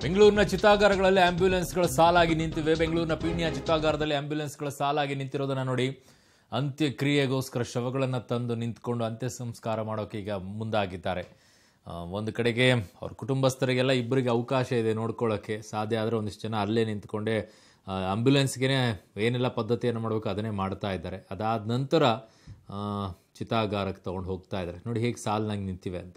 ಬೆಂಗಳೂರಿನ ಚಿತಾಗಾರಗಳಲ್ಲಿ ಆಂಬ್ಯುಲೆನ್ಸ್ಗಳ ಸಾಲಾಗಿ ನಿಂತಿವೆ ಬೆಂಗಳೂರಿನ ಪೀಣ್ಯ ಚಿತಾಗಾರದಲ್ಲಿ ಆಂಬ್ಯುಲೆನ್ಸ್ಗಳ ಸಾಲಾಗಿ ನಿಂತಿರೋದನ್ನ ನೋಡಿ ಅಂತ್ಯಕ್ರಿಯೆಗೋಸ್ಕರ ಶವಗಳನ್ನು ತಂದು ನಿಂತ್ಕೊಂಡು ಅಂತ್ಯ ಸಂಸ್ಕಾರ ಮಾಡೋಕೆ ಈಗ ಮುಂದಾಗಿದ್ದಾರೆ ಆ, ಒಂದು ಕಡೆಗೆ ಅವ್ರ ಕುಟುಂಬಸ್ಥರಿಗೆಲ್ಲ ಇಬ್ಬರಿಗೆ ಅವಕಾಶ ಇದೆ ನೋಡ್ಕೊಳ್ಳೋಕ್ಕೆ ಸಾಧ್ಯ ಆದರೆ ಒಂದಿಷ್ಟು ಜನ ಅಲ್ಲೇ ನಿಂತ್ಕೊಂಡೇ ಆಂಬ್ಯುಲೆನ್ಸ್ಗೆ ಏನೆಲ್ಲ ಪದ್ಧತಿಯನ್ನು ಮಾಡಬೇಕು ಅದನ್ನೇ ಮಾಡ್ತಾ ಇದ್ದಾರೆ ಅದಾದ ನಂತರ ಆ, ಚಿತಾಗಾರಕ್ಕೆ ತೊಗೊಂಡು ಹೋಗ್ತಾ ಇದ್ದಾರೆ ನೋಡಿ ಹೇಗೆ ಸಾಲಿನಾಗಿ ನಿಂತಿವೆ ಅಂತ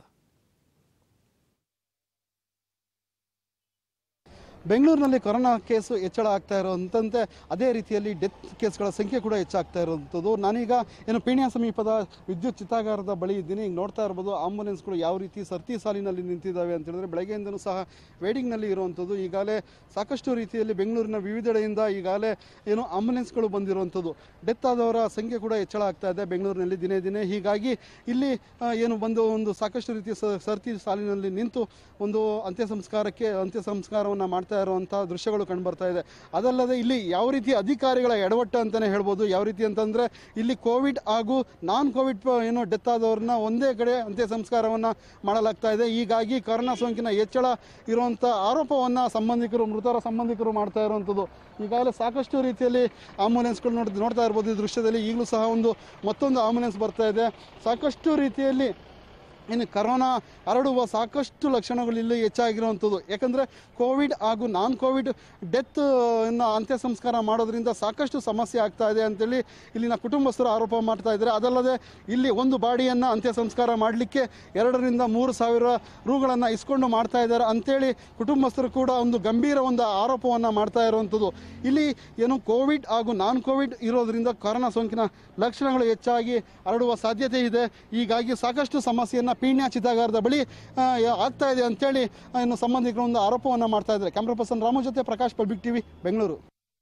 ಬೆಂಗಳೂರಿನಲ್ಲಿ ಕೊರೋನಾ ಕೇಸು ಹೆಚ್ಚಳ ಆಗ್ತಾ ಇರುವಂತೆ ಅದೇ ರೀತಿಯಲ್ಲಿ ಡೆತ್ ಕೇಸ್ಗಳ ಸಂಖ್ಯೆ ಕೂಡ ಹೆಚ್ಚಾಗ್ತಾ ಇರುವಂಥದ್ದು ನಾನೀಗ ಏನು ಪೀಣ್ಯ ಸಮೀಪದ ವಿದ್ಯುತ್ ಚಿತಾಗಾರದ ಬಳಿ ಇದ್ದೀನಿ ಈಗ ನೋಡ್ತಾ ಇರ್ಬೋದು ಆಂಬುಲೆನ್ಸ್ಗಳು ಯಾವ ರೀತಿ ಸರ್ತಿ ಸಾಲಿನಲ್ಲಿ ನಿಂತಿದ್ದಾವೆ ಅಂತ ಹೇಳಿದ್ರೆ ಬೆಳಗ್ಗೆಯಿಂದನೂ ಸಹ ವೇಡಿಂಗ್ನಲ್ಲಿ ಇರುವಂಥದ್ದು ಈಗಾಗಲೇ ಸಾಕಷ್ಟು ರೀತಿಯಲ್ಲಿ ಬೆಂಗಳೂರಿನ ವಿವಿಧೆಡೆಯಿಂದ ಈಗಾಗಲೇ ಏನು ಆಂಬುಲೆನ್ಸ್ಗಳು ಬಂದಿರುವಂಥದ್ದು ಡೆತ್ ಆದವರ ಸಂಖ್ಯೆ ಕೂಡ ಹೆಚ್ಚಳ ಆಗ್ತಾ ಇದೆ ಬೆಂಗಳೂರಿನಲ್ಲಿ ದಿನೇ ದಿನೇ ಹೀಗಾಗಿ ಇಲ್ಲಿ ಆ, ಏನು ಬಂದು ಒಂದು ಸಾಕಷ್ಟು ರೀತಿಯ ಸ- ಸರ್ತಿ ಸಾಲಿನಲ್ಲಿ ನಿಂತು ಒಂದು ಅಂತ್ಯ ಸಂಸ್ಕಾರಕ್ಕೆ ಅಂತ್ಯ ಸಂಸ್ಕಾರವನ್ನು ಮಾಡ್ತಾ ಇರುವಂಥ ದೃಶ್ಯಗಳು ಕಂಡುಬರ್ತಾ ಇದೆ ಅದಲ್ಲದೆ ಇಲ್ಲಿ ಯಾವ ರೀತಿ ಅಧಿಕಾರಿಗಳ ಎಡವಟ್ಟು ಅಂತಲೇ ಹೇಳ್ಬೋದು ಯಾವ ರೀತಿ ಅಂತಂದರೆ ಇಲ್ಲಿ ಕೋವಿಡ್ ಹಾಗೂ ನಾನ್ ಕೋವಿಡ್ ಪ- ಏನು ಡೆತ್ ಆದವ್ರನ್ನ ಒಂದೇ ಕಡೆ ಅಂತ್ಯ ಸಂಸ್ಕಾರವನ್ನು ಮಾಡಲಾಗ್ತಾ ಇದೆ ಹೀಗಾಗಿ ಕೊರೋನಾ ಸೋಂಕಿನ ಹೆಚ್ಚಳ ಇರುವಂಥ ಆರೋಪವನ್ನು ಸಂಬಂಧಿಕರು ಮೃತರ ಸಂಬಂಧಿಕರು ಮಾಡ್ತಾ ಇರುವಂಥದ್ದು ಈಗಾಗಲೇ ಸಾಕಷ್ಟು ರೀತಿಯಲ್ಲಿ ಆಂಬುಲೆನ್ಸ್ಗಳು ನೋಡ್ ನೋಡ್ತಾ ಇರ್ಬೋದು ಈ ದೃಶ್ಯದಲ್ಲಿ ಈಗಲೂ ಸಹ ಒಂದು ಮತ್ತೊಂದು ಆಂಬುಲೆನ್ಸ್ ಬರ್ತಾ ಇದೆ ಸಾಕಷ್ಟು ರೀತಿಯಲ್ಲಿ ಇನ್ನು ಕರೋನಾ ಹರಡುವ ಸಾಕಷ್ಟು ಲಕ್ಷಣಗಳು ಇಲ್ಲಿ ಹೆಚ್ಚಾಗಿರುವಂಥದ್ದು ಯಾಕಂದರೆ ಕೋವಿಡ್ ಹಾಗೂ ನಾನ್ ಕೋವಿಡ್ ಡೆತ್ ಇನ್ನು ಅಂತ್ಯ ಸಂಸ್ಕಾರ ಮಾಡೋದ್ರಿಂದ ಸಾಕಷ್ಟು ಸಮಸ್ಯೆ ಆಗ್ತಾ ಇದೆ ಅಂತೇಳಿ ಇಲ್ಲಿನ ಕುಟುಂಬಸ್ಥರು ಆರೋಪ ಮಾಡ್ತಾ ಇದ್ದಾರೆ ಅದಲ್ಲದೆ ಇಲ್ಲಿ ಒಂದು ಬಾಡಿಯನ್ನು ಅಂತ್ಯ ಸಂಸ್ಕಾರ ಮಾಡಲಿಕ್ಕೆ ಎರಡರಿಂದ ಮೂರು ಸಾವಿರ ರೂಗಳನ್ನು ಇಸ್ಕೊಂಡು ಮಾಡ್ತಾ ಇದ್ದಾರೆ ಅಂತೇಳಿ ಕುಟುಂಬಸ್ಥರು ಕೂಡ ಒಂದು ಗಂಭೀರ ಒಂದು ಆರೋಪವನ್ನು ಮಾಡ್ತಾ ಇರುವಂಥದ್ದು ಇಲ್ಲಿ ಏನು ಕೋವಿಡ್ ಹಾಗೂ ನಾನ್ ಕೋವಿಡ್ ಇರೋದ್ರಿಂದ ಕೊರೋನಾ ಸೋಂಕಿನ ಲಕ್ಷಣಗಳು ಹೆಚ್ಚಾಗಿ ಹರಡುವ ಸಾಧ್ಯತೆ ಇದೆ ಹೀಗಾಗಿ ಸಾಕಷ್ಟು ಸಮಸ್ಯೆಯನ್ನು ಪೀಣ್ಯ ಚಿತಾಗಾರದ ಬಳಿ ಆ, ಯಾ- ಆಗ್ತಾ ಇದೆ ಅಂತೇಳಿ ಆ, ಇನ್ನು ಸಂಬಂಧಿಕರು ಒಂದು ಆರೋಪವನ್ನು ಮಾಡ್ತಾ ಇದ್ದಾರೆ ಕ್ಯಾಮ್ರಾ ಪರ್ಸನ್ ರಾಮು ಜೊತೆ Prakash public TV Bengaluru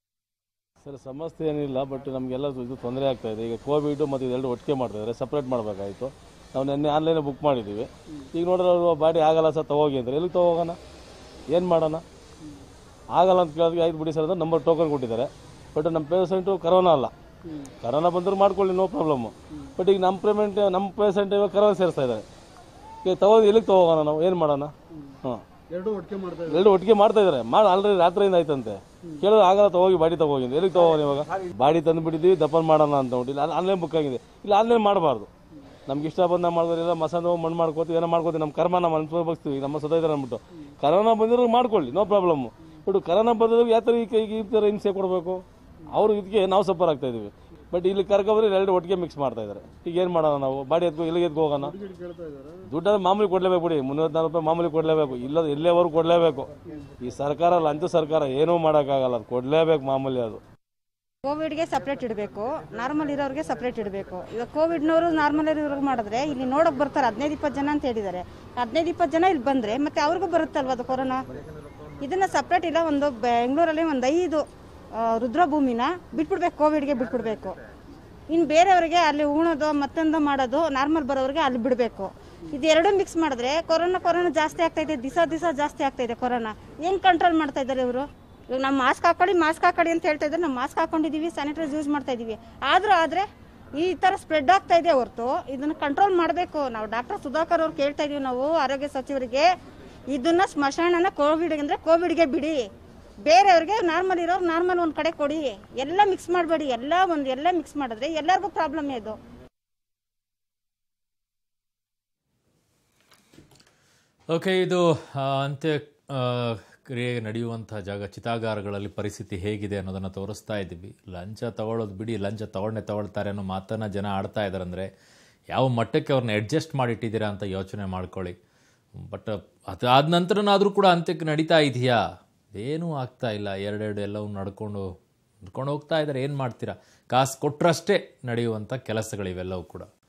sir ಸಮಸ್ಯೆ ಏನಿಲ್ಲ ಬಟ್ ನಮಗೆಲ್ಲ ಇದು ತೊಂದರೆ ಆಗ್ತಾ ಇದೆ ಈಗ ಕೋವಿಡ್ ಮತ್ತು ಇದೆರಡು ಒಟ್ಟಿಗೆ ಮಾಡ್ತಾ ಇದ್ದಾರೆ ಸಪ್ರೇಟ್ ಮಾಡಬೇಕಾಯಿತು ನಾವು ನಿನ್ನೆ ಆನ್ಲೈನ್ ಬುಕ್ ಮಾಡಿದ್ದೀವಿ ಈಗ ನೋಡಿದ್ರೆ ಅವರು ಬಾಡಿ ಆಗಲ್ಲ ಸರ್ ತಗೋಗಿ ಅಂದ್ರೆ ಎಲ್ಲಿಗೆ ತಗೋಗೋಣ ಏನು ಮಾಡೋಣ ಆಗಲ್ಲ ಅಂತ ಕೇಳಿದ್ರೆ ಆಯ್ತು ಬಿಡಿ ಸರ್ ಅಂತ ನಂಬರ್ ಟೋಕನ್ ಕೊಟ್ಟಿದ್ದಾರೆ ಬಟ್ ನಮ್ಮ ಪೇಷಂಟು ಕರೋನಾ ಅಲ್ಲ ಕರೋನಾ ಬಂದರೂ ಮಾಡ್ಕೊಳ್ಳಿ ನೋ ಪ್ರಾಬ್ಲಮ್ಮು ಬಟ್ ಈಗ ನಮ್ಮ ಪೇಮೆಂಟ್ ನಮ್ಮ ಪೇಷಂಟ್ ಇವಾಗ ಕರೋನಾ ಸೇರಿಸ್ತಾ ಇದ್ದಾರೆ ಈಗ ತಗೋದು ಎಲ್ಲಿಗೆ ತಗೋಗೋಣ ನಾವು ಏನು ಮಾಡೋಣ ಹಾಂ ಎರಡು ಒಟ್ಟಿಗೆ ಮಾಡ್ತಾ ಎರಡು ಒಟ್ಟಿಗೆ ಮಾಡ್ತಾ ಇದಾರೆ ಮಾಡಿ ಆಲ್ರೆಡಿ ರಾತ್ರಿಯಿಂದ ಆಯ್ತಂತೆ ಕೇಳಿದ್ರೆ ಆಗಲ್ಲ ತಗೋಗಿ ಬಾಡಿ ತಗೋಗಿ ಅಂತ. ಎಲ್ಲಿಗೆ ತಗೋಗಿ ಇವಾಗ ಬಾಡಿ ತಂದು ಬಿಟ್ಟಿದ್ದೀವಿ ದಪ್ಪನ್ ಮಾಡೋಣ ಅಂತ ಉಂಟು ಇಲ್ಲ ಆನ್ಲೈನ್ ಬುಕ್ ಆಗಿದೆ ಇಲ್ಲ ಆನ್ಲೈನ್ ಮಾಡಬಾರ್ದು ನಮ್ಗೆ ಇಷ್ಟ ಬಂದ ಮಾಡಿದ್ರೆಲ್ಲ ಮಸಾಲ ಮಣ್ಣು ಮಾಡ್ಕೋತೀವಿ ಏನೋ ಮಾಡ್ಕೋತೀವಿ ನಮ್ಮ ಕರ್ಮ ನಮ್ಮ ಅನುಭವಿಸ್ತೀವಿ ನಮ್ಮ ಸದಾ ಇದ್ದಾರೆ ಅಂದ್ಬಿಟ್ಟು ಕರೋನಾ ಬಂದಿರೋ ಮಾಡ್ಕೊಳ್ಳಿ ನೋ ಪ್ರಾಬ್ಲಮ್ ಬಟ್ ಕರೋನಾ ಬಂದಿರೋ ಯಾವ ಥರ ಈ ಕೈಗೆ ಈ ಥರ ಹಿಂಸೆ ಕೊಡಬೇಕು ಅವ್ರು ಇದಕ್ಕೆ ನಾವು ಸಫರ್ ಆಗ್ತಾ ಇದೀವಿ ಬಟ್ ಇಲ್ಲಿ ಕರ್ಕೊಬರಿ ಎರಡು ಒಟ್ಟಿಗೆ ಮಿಕ್ಸ್ ಮಾಡ್ತಾ ಇದ್ದಾರೆ ಈಗ ಏನು ಮಾಡೋಣ ನಾವು ಬಾಡಿ ಎತ್ಕೊ ಎಲ್ಲಿಗೆ ಎತ್ಕೊ ಹೋಗೋಣ ದುಡ್ಡನ್ನು ಮಾಮೂಲಿ ಕೊಡ್ಲೇಬೇಕು ಬಿಡಿ ಮುನ್ನೂರ ರೂಪಾಯಿ ಮಾಮೂಲಿ ಕೊಡ್ಲೇಬೇಕು ಇಲ್ಲ ಎಲ್ಲೇವರೆಗೂ ಕೊಡ್ಲೇಬೇಕು ಈ ಸರ್ಕಾರ ಲಂಚ ಸರ್ಕಾರ ಏನೂ ಮಾಡೋಕ್ಕಾಗಲ್ಲ ಅದು ಕೊಡ್ಲೇಬೇಕು ಮಾಮೂಲಿ ಅದು ಕೋವಿಡ್ಗೆ ಸಪ್ರೇಟ್ ಇಡಬೇಕು ನಾರ್ಮಲ್ ಇರೋರಿಗೆ ಸಪ್ರೇಟ್ ಇಡಬೇಕು ಈಗ ಕೋವಿಡ್ನವರು ನಾರ್ಮಲ್ ಇರೋರಿಗೆ ಮಾಡಿದ್ರೆ ಇಲ್ಲಿ ನೋಡಕ್ ಬರ್ತಾರೆ ಹದಿನೈದು ಇಪ್ಪತ್ತು ಜನ ಅಂತ ಹೇಳಿದ್ದಾರೆ ಹದಿನೈದು ಇಪ್ಪತ್ತು ಜನ ಇಲ್ಲಿ ಬಂದ್ರೆ ಮತ್ತೆ ಅವ್ರಿಗೂ ಬರುತ್ತಲ್ವ ಅದು ಕೊರೋನಾ ಇದನ್ನ ಸಪ್ರೇಟ್ ಇಲ್ಲ ಒಂದು ಬೆಂಗಳೂರಲ್ಲಿ ಒಂದು ಐದು ಆ, ರುದ್ರಭೂಮಿನ ಬಿಟ್ಬಿಡ್ಬೇಕು ಕೋವಿಡ್ಗೆ ಬಿಟ್ಬಿಡ್ಬೇಕು ಇನ್ನು ಬೇರೆಯವರಿಗೆ ಅಲ್ಲಿ ಉಣೋದು ಮತ್ತೊಂದು ಮಾಡೋದು ನಾರ್ಮಲ್ ಬರೋರಿಗೆ ಅಲ್ಲಿ ಬಿಡಬೇಕು ಇದು ಎರಡು ಮಿಕ್ಸ್ ಮಾಡಿದ್ರೆ ಕೊರೋನಾ ಕೊರೋನಾ ಜಾಸ್ತಿ ಆಗ್ತಾ ಇದೆ ದಿವಸ ದಿವಸ ಜಾಸ್ತಿ ಆಗ್ತಾ ಇದೆ ಕೊರೋನಾ ಹೆಂಗ್ ಕಂಟ್ರೋಲ್ ಮಾಡ್ತಾ ಇದ್ದಾರೆ ಇವರು ಇವಾಗ ನಾವು ಮಾಸ್ಕ್ ಹಾಕೊಳ್ಳಿ ಮಾಸ್ಕ್ ಹಾಕೊಳ್ಳಿ ಅಂತ ಹೇಳ್ತಾ ಇದ್ದಾರೆ ನಾವು ಮಾಸ್ಕ್ ಹಾಕೊಂಡಿದೀವಿ ಸ್ಯಾನಿಟೈಸ್ ಯೂಸ್ ಮಾಡ್ತಾ ಇದೀವಿ ಆದ್ರೂ ಆದ್ರೆ ಈ ತರ ಸ್ಪ್ರೆಡ್ ಆಗ್ತಾ ಇದೆ ಹೊರತು ಇದನ್ನ ಕಂಟ್ರೋಲ್ ಮಾಡಬೇಕು ನಾವು ಡಾಕ್ಟರ್ ಸುಧಾಕರ್ ಅವ್ರು ಕೇಳ್ತಾ ಇದೀವಿ ನಾವು ಆರೋಗ್ಯ ಸಚಿವರಿಗೆ ಇದನ್ನ ಸ್ಮಶಾನನ ಕೋವಿಡ್ ಅಂದ್ರೆ ಕೋವಿಡ್ಗೆ ಬಿಡಿ ಬೇರೆಯವ್ರಿಗೆ ನಾರ್ಮಲ್ ಇರೋರು ನಾರ್ಮಲ್ ಒಂದ್ ಕಡೆ ಕೊಡಿ ಎಲ್ಲ ಮಿಕ್ಸ್ ಮಾಡಬೇಡಿ ಎಲ್ಲ ಒಂದು ಎಲ್ಲ ಮಿಕ್ಸ್ ಮಾಡಿದ್ರೆ ಎಲ್ಲರಿಗೂ ಪ್ರಾಬ್ಲಮ್ ಇದು ಓಕೆ ಇದು ಆ, ಅಂತ್ಯ ಆ, ಕ್ರಿಯೆ ನಡೆಯುವಂಥ ಜಾಗ ಚಿತಾಗಾರಗಳಲ್ಲಿ ಪರಿಸ್ಥಿತಿ ಹೇಗಿದೆ ಅನ್ನೋದನ್ನು ತೋರಿಸ್ತಾ ಇದ್ದೀವಿ ಲಂಚ ತಗೊಳ್ಳೋದು ಬಿಡಿ ಲಂಚ ತಗೊಂಡೇ ತಗೊಳ್ತಾರೆ ಅನ್ನೋ ಮಾತನ್ನು ಜನ ಆಡ್ತಾ ಇದ್ದಾರೆ ಅಂದರೆ ಯಾವ ಮಟ್ಟಕ್ಕೆ ಅವ್ರನ್ನ ಅಡ್ಜಸ್ಟ್ ಮಾಡಿಟ್ಟಿದ್ದೀರಾ ಅಂತ ಯೋಚನೆ ಮಾಡ್ಕೊಳ್ಳಿ ಬಟ್ ಅದಾದ ನಂತರನಾದರೂ ಕೂಡ ಅಂತ್ಯಕ್ಕೆ ನಡೀತಾ ಇದೆಯಾ ಏನೂ ಆಗ್ತಾ ಇಲ್ಲ ಎರಡೆರಡು ಎಲ್ಲವೂ ನಡ್ಕೊಂಡು ನಡ್ಕೊಂಡು ಹೋಗ್ತಾ ಇದ್ದಾರೆ ಏನು ಮಾಡ್ತೀರಾ ಕಾಸು ಕೊಟ್ಟರಷ್ಟೇ ನಡೆಯುವಂಥ ಕೆಲಸಗಳಿವೆಲ್ಲವೂ ಕೂಡ